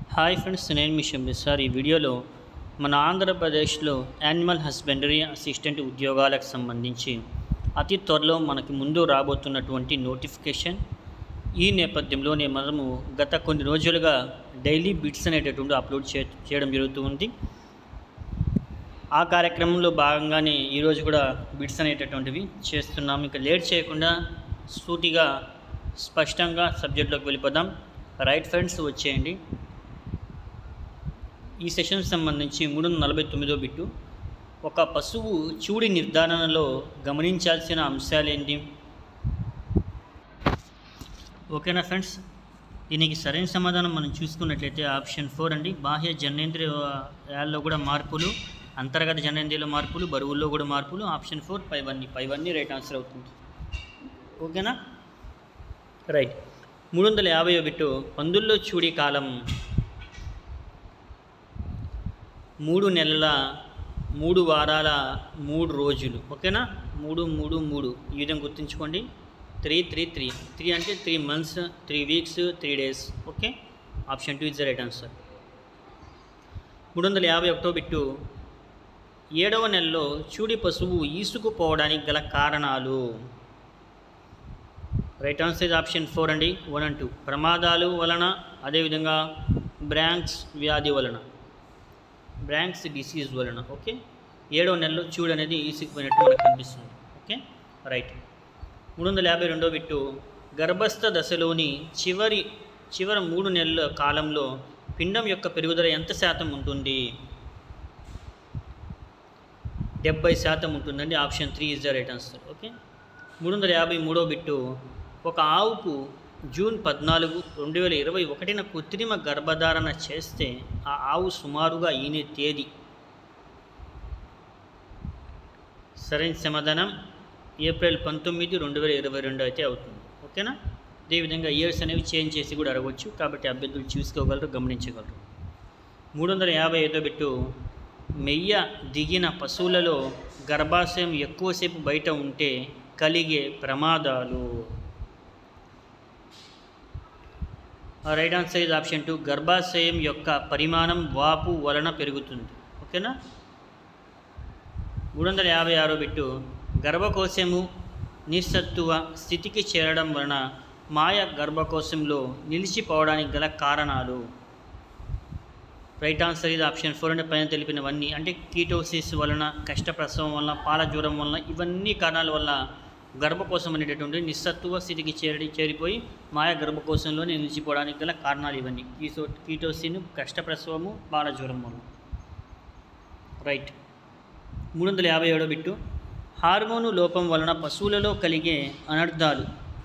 hi friends నేను మీ షంబి sir ఈ వీడియోలో మన ఆంధ్రప్రదేశ్లో యానిమల్ హస్బెండరీ అసిస్టెంట్ ఉద్యోగాలకు సంబంధించి అతి త్వరలో మనకి ముందు రాబోతున్నటువంటి నోటిఫికేషన్ ఈ నేపథ్యంలోనే మనము గత కొన్ని రోజులుగా డైలీ బిట్స్ అనేటటువంటి అప్లోడ్ చే చేయడం జరుగుతూ ఉంది ఆ కార్యక్రమంలో భాగంగానే ఈరోజు కూడా బిట్స్ అనేటటువంటివి చేస్తున్నాం ఇక లేట్ చేయకుండా సూటిగా స్పష్టంగా సబ్జెక్ట్లోకి వెళ్ళిపోదాం రైట్ ఫ్రెండ్స్ వచ్చేయండి ఈ సెషన్ సంబంధించి మూడు వందల నలభై తొమ్మిదో బిట్టు ఒక పశువు చూడి నిర్ధారణలో గమనించాల్సిన అంశాలు ఏంటి ఓకేనా ఫ్రెండ్స్ దీనికి సరైన సమాధానం మనం చూసుకున్నట్లయితే ఆప్షన్ ఫోర్ అండి బాహ్య జనేంద్రియాల్లో కూడా మార్పులు అంతర్గత జనేంద్రియాల మార్పులు బరువుల్లో కూడా మార్పులు ఆప్షన్ ఫోర్ పైవన్నీ పైవన్నీ రైట్ ఆన్సర్ అవుతుంది ఓకేనా రైట్ మూడు వందల యాభై బిట్టు పందుల్లో చూడి కాలం మూడు నెలల మూడు వారాల మూడు రోజులు ఓకేనా మూడు మూడు మూడు ఈ విధంగా గుర్తుంచుకోండి త్రీ త్రీ త్రీ త్రీ అంటే three months three weeks three days okay option two is the right answer మూడు వందల యాభై ఒకటో బిట్టు ఏడవ నెలలో చూడి పశువు ఈసుకుపోవడానికి గల కారణాలు right answer is option four అండి వన్ అండ్ టూ ప్రమాదాలు వలన అదేవిధంగా బ్రాంక్స్ వ్యాధి వలన బ్రాంక్స్ డిసీజ్ వలన ఓకే ఏడవ నెలలో చూడు అనేది ఈసుకుపోయినట్టు మనకు కనిపిస్తుంది ఓకే రైట్ మూడు వందల యాభై రెండో బిట్టు గర్భస్థ దశలోని చివరి చివరి మూడు నెలల కాలంలో పిండం యొక్క పెరుగుదల ఎంత శాతం ఉంటుంది డెబ్బై శాతం ఉంటుందండి option three is the right answer okay మూడు వందల యాభై మూడో బిట్టు ఒక ఆవుకు జూన్ పద్నాలుగు రెండు వేల ఇరవై ఒకటిన కృత్రిమ గర్భధారణ చేస్తే ఆ ఆవు సుమారుగా ఈనే తేదీ సరైన సమాధానం ఏప్రిల్ పంతొమ్మిది రెండు వేల ఇరవై రెండు అయితే అవుతుంది ఓకేనా అదేవిధంగా ఇయర్స్ అనేవి చేంజ్ చేసి కూడా అడగవచ్చు కాబట్టి అభ్యర్థులు చూసుకోగలరు గమనించగలరు మూడు వందల యాభై ఐదో బిట్టు మెయ్య దిగిన పశువులలో గర్భాశయం ఎక్కువసేపు బయట ఉంటే కలిగే ప్రమాదాలు right answer is option two గర్భాశయం యొక్క పరిమాణం వాపు వలన పెరుగుతుంది ఓకేనా మూడు వందల యాభై ఆరో బిట్టు గర్భకోశము నిస్సత్తువ స్థితికి చేరడం వలన మాయ గర్భకోశంలో నిలిచిపోవడానికి గల కారణాలు రైట్ ఆన్సర్ ఇది ఆప్షన్ ఫోర్ అంటే పైన తెలిపినవన్నీ అంటే కీటోసిస్ వలన కష్టప్రసవం వలన పాల జ్వరం వలన ఇవన్నీ కారణాల వల్ల గర్భకోశం అనేటటువంటి నిస్సత్తువ స్థితికి చేరి చేరిపోయి మాయ గర్భకోశంలో నిలిచిపోవడానికి గల కారణాలు ఇవన్నీ కీసో కీటోసిన్ కష్టప్రసవము పాల జ్వరం వలన రైట్ మూడు వందల యాభై ఏడో బిట్టు హార్మోను లోపం వలన పశువులలో కలిగే అనర్థాలు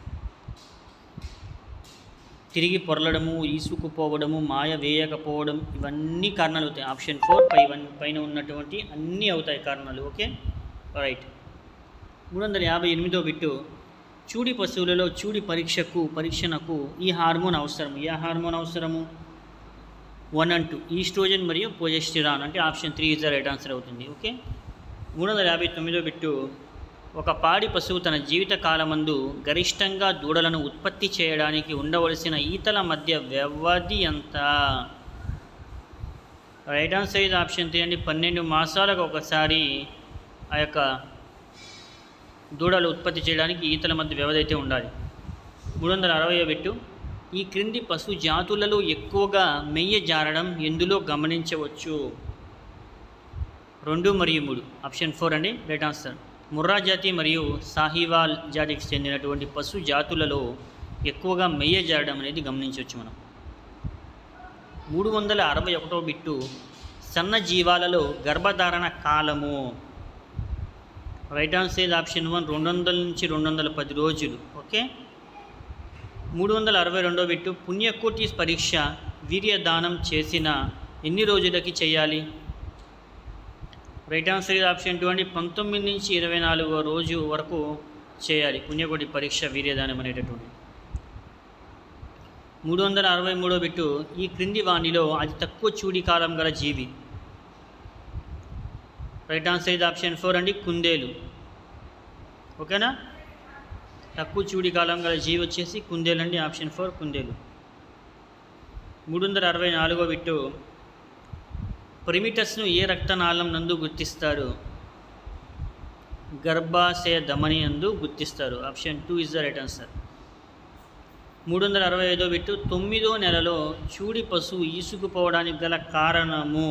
తిరిగి పొరలడము ఈసుకుపోవడము మాయ వేయకపోవడం ఇవన్నీ కారణాలు అవుతాయి ఆప్షన్ ఫోర్ పై వన్ పైన ఉన్నటువంటి అన్నీ అవుతాయి కారణాలు ఓకే రైట్ మూడు వందల యాభై ఎనిమిదో బిట్టు చూడి పశువులలో చూడి పరీక్షకు పరీక్షణకు ఈ హార్మోన్ అవసరం ఏ హార్మోన్ అవసరము వన్ అండ్ టూ ఈస్ట్రోజన్ మరియు పొజెస్టిరాన్ అంటే option three is the right answer అవుతుంది ఓకే మూడు వందల యాభై తొమ్మిదో బిట్టు ఒక పాడి పశువు తన జీవిత కాలమందు గరిష్టంగా దూడలను ఉత్పత్తి చేయడానికి ఉండవలసిన ఈతల మధ్య వ్యవధి ఎంత రైట్ ఆన్సర్ ఇది ఆప్షన్ త్రీ అండి పన్నెండు మాసాలకు ఒకసారి ఆ యొక్క దూడలు ఉత్పత్తి చేయడానికి ఈతల మధ్య వ్యవధి అయితే ఉండాలి మూడు వందల అరవై బిట్టు ఈ క్రింది పశు జాతులలో ఎక్కువగా మెయ్య జారడం ఎందులో గమనించవచ్చు రెండు మరియు మూడు ఆప్షన్ ఫోర్ అండి రైట్ ఆన్సర్ ముర్రా జాతి మరియు సాహివాల్ జాతికి చెందినటువంటి పశు జాతులలో ఎక్కువగా మెయ్య జారడం అనేది గమనించవచ్చు మనం మూడు వందల అరవై ఒకటో బిట్టు సన్న జీవాలలో గర్భధారణ కాలము రైట్ ఆన్సర్ ఆప్షన్ వన్ రెండు వందల నుంచి రెండు వందల పది రోజులు ఓకే మూడు వందల అరవై రెండో బిట్టు పుణ్యకోటి పరీక్ష వీర్యదానం చేసిన ఎన్ని రోజులకి చేయాలి రైట్ ఆన్సర్ ఇది ఆప్షన్ టూ అండి పంతొమ్మిది నుంచి ఇరవై నాలుగో రోజు వరకు చేయాలి పుణ్యకోటి పరీక్ష వీర్యదానం అనేటటువంటి మూడు వందల అరవై మూడో బిట్టు ఈ క్రింది వాణిలో అతి తక్కువ చూడి కాలం గల జీవి రైట్ ఆన్సర్ ఇది ఆప్షన్ ఫోర్ అండి కుందేలు ఓకేనా తక్కువ చూడి కాలం గల జీవి వచ్చేసి కుందేలు అండి ఆప్షన్ ఫోర్ కుందేలు మూడు వందల అరవై నాలుగో బిట్టు ప్రిమిటస్ను ఏ రక్తనాళం నందు గుర్తిస్తారు గర్భాశయ ధమని నందు గుర్తిస్తారు option two is the right answer మూడు వందల అరవై ఐదో బిట్టు తొమ్మిదో నెలలో చూడి పశువు ఈసుకుపోవడానికి గల కారణము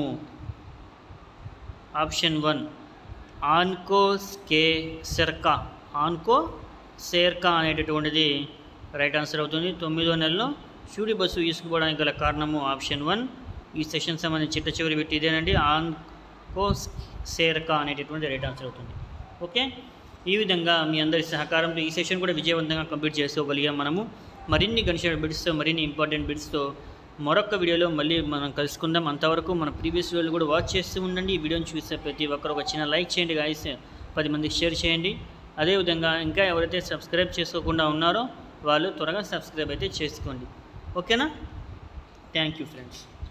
ఆప్షన్ వన్ ఆన్కో స్కే సెర్కా ఆన్కో సేర్కా అనేటటువంటిది రైట్ ఆన్సర్ అవుతుంది తొమ్మిదో నెలలో చూడి బస్సు ఈసుకుపోవడానికి గల కారణము ఆప్షన్ వన్ ఈ సెషన్ సంబంధించి చిట్ట చివరి పెట్టి ఇదేనండి ఆన్కో సేర్కా అనేటటువంటి రైట్ ఆన్సర్ అవుతుంది ఓకే ఈ విధంగా మీ అందరి సహకారంతో ఈ సెషన్ కూడా విజయవంతంగా కంప్లీట్ చేసుకోగలిగాం మనము మరిన్ని గణిత బిడ్స్తో మరిన్ని ఇంపార్టెంట్ బిడ్స్తో మరొక వీడియోలో మళ్ళీ మనం కలుసుకుందాం అంతవరకు మన ప్రీవియస్ వీడియోలు కూడా వాచ్ చేస్తూ ఉండండి ఈ వీడియోని చూసే ప్రతి ఒక్కరు ఒక చిన్న లైక్ చేయండి గాయస్ పది మందికి షేర్ చేయండి అదేవిధంగా ఇంకా ఎవరైతే సబ్స్క్రైబ్ చేసుకోకుండా ఉన్నారో వాళ్ళు త్వరగా సబ్స్క్రైబ్ అయితే చేసుకోండి ఓకేనా థ్యాంక్ యూ ఫ్రెండ్స్